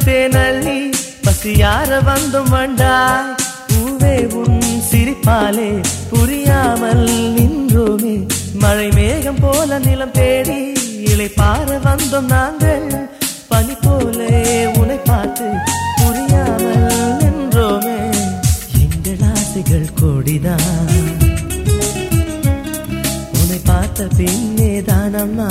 தேனள்ளி பசியார வந்தும் வண்டாய் பூவே உன் சிரிப்பாலே புரியாமல் நின்றோமே மழை மேகம் போல நிலம் தேடி இலை பார வந்தோம் நாங்கள் பனி போலே உன்னை பார்த்து புரியாமல் நின்றோமே எங்கள் ஆசைகள் கொடிதான் உன்னை பார்த்த பின்னே தானம்மா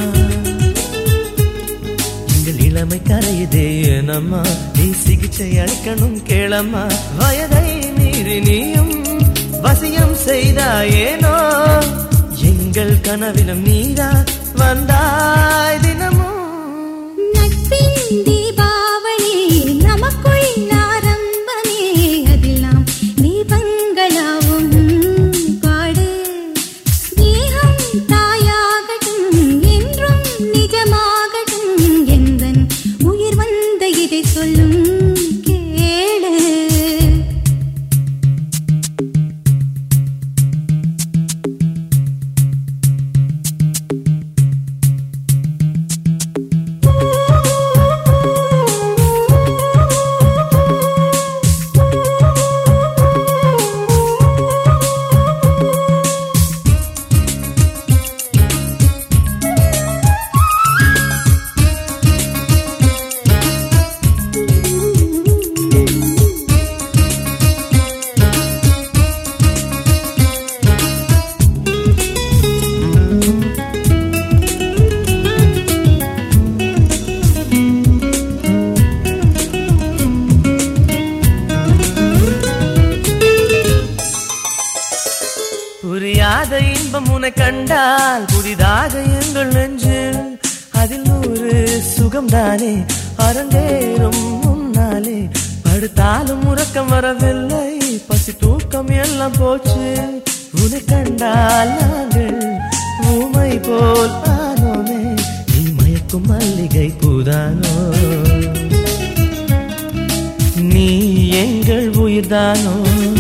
எங்கள் இளமை கரையுதே ஏனம்மா நீ சிகிச்சை அளிக்கணும் கேளம்மா வயதை மீறி நீயும் வசியம் செய்தாயேனோ எங்கள் கனவிலும் நீதா வந்தாய் தினமும் நட்பின் தீபாவளி நமக்குள் ஆரம்பமே அதெல்லாம் தீபங்களாவும் பாடு ஸ்நேகம் தாயாகட்டும் என்றும் நிஜமாகட்டும் எந்தன் உயிர் வந்த இதை சொல்லும் கேளு புரியாத இன்பம் உன்னை கண்டால் புதிதாக எங்கள் நெஞ்சில் அதில் நூறு சுகம்தானே அரங்கேறும் முன்னாலே படுத்தாலும் உறக்கம் வரவில்லை பசி தூக்கம் எல்லாம் போச்சு உன்னை கண்டால் நாங்கள் ஊமை போல் ஆனோமே நீ மயக்கும் மல்லிகை பூதானோ நீ எங்கள் உயிர்தானோ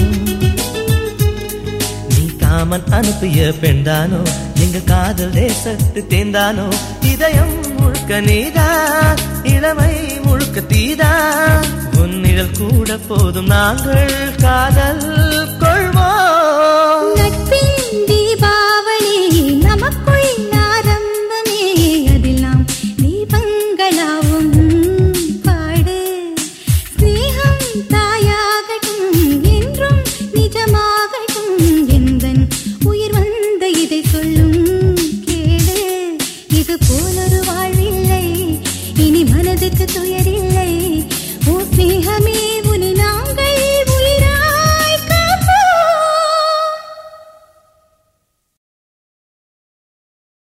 நீ காமன் அனுப்பிய பெண்தானோ எங்க காதல் தேசத்து தேர்ந்தானோ இதயம் முழுக்க நீதான் இளமை முழுக்க தீதான் உன்னிழல் கூட போதும் நாங்கள் காதல் கொள்வோம் நட்பின் தீபாவளி நமக்குள் ஆரம்பமே அதெல்லாம் தீபங்களாவும் பாடு ஸ்நேகம் தாயாகட்டும் என்றும் நிஜமாகட்டும் எந்தன் உயிர் வந்த இதை சொல்லும் கேளு இது போலொரு வாழ்வில்லை இனி மனதுக்கு துயரில்லை ஓ ஸ்நேகமே